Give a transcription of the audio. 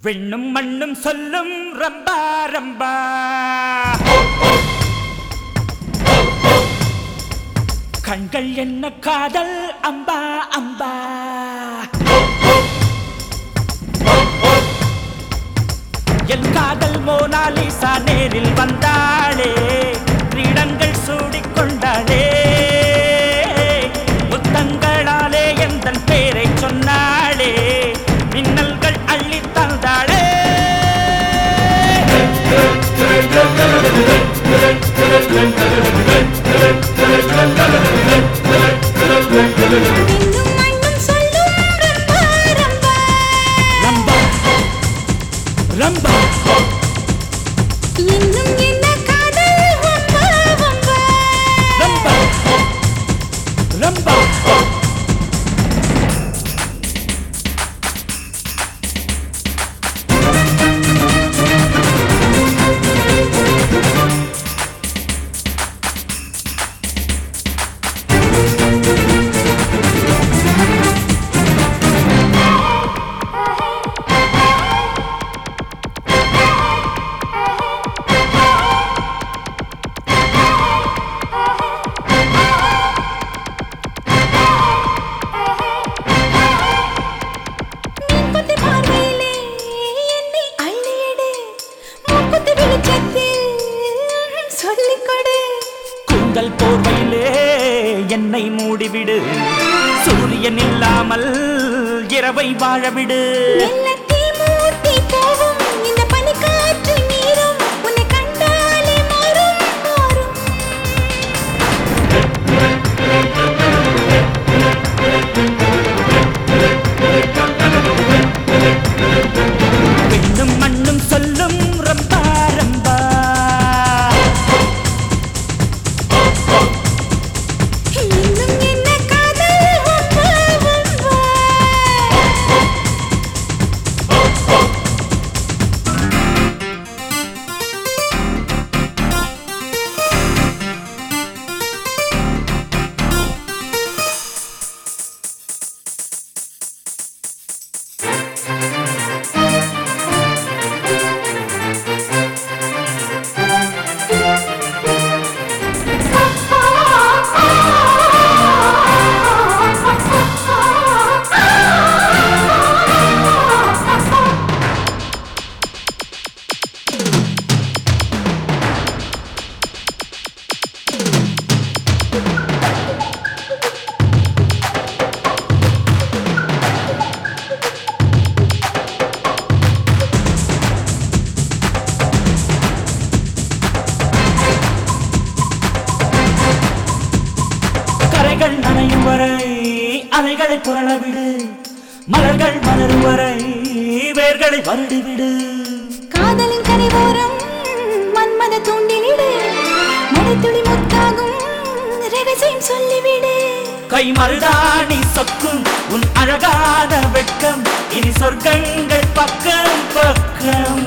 விண்ணும் மண்ணும் சொல்லும் ரம்பா ரம்பா கண்கள் என்ன காதல் அம்பா அம்பா என் காதல் மோனாலிசா நேரில் வந்தாளே கிரீடங்கள் சூடிக்கொண்டாளே முத்தங்களாலே எந்தன் பேரை சொன்னாளே மின்னல்கள் அள்ளி தந்தாளே இன்னும் மண்ணும் சொல்லும் ரம்பா ரம்பா ரம்பா ரம்பா இன்னும் என்ன காதல் வம்பா வம்பா ரம்பா ரம்பா மீன்குத்தி பார்வையிலே என்னை அள்ளியடு மூக்குத்தி வெளிச்சத்தில் சொல்லிக் கொடு கூந்தல் போர்வையிலே என்னை மூடிவிடு சூரியன் இல்லாமல் இரவை வாழவிடு மெல்லத்தி மூட்டி போகும் இந்த பனிக்காற்று நீரும் உன்னை கண்டாலே மாறும் மாறும் விண்ணும் மண்ணும் சொல்லும் ரம்பா ரம்பா இன்னும் என்ன காதல் வம்பா வம்பா கரைகள் நனையும் வரை அலைகளை புரளவிடு மலர்கள் மலரும் வரை வேர்களை வருடிவிடு காதலின் கரைவோரம் மன்மத தூண்டிலிடு மழைத்துளி முத்தாகும் ரகசியம் சொல்லிவிடு கை மருதாணி சொக்கும் உன் அழகான வெட்கம் இனி சொர்க்கங்கள் பக்கம் பக்கம்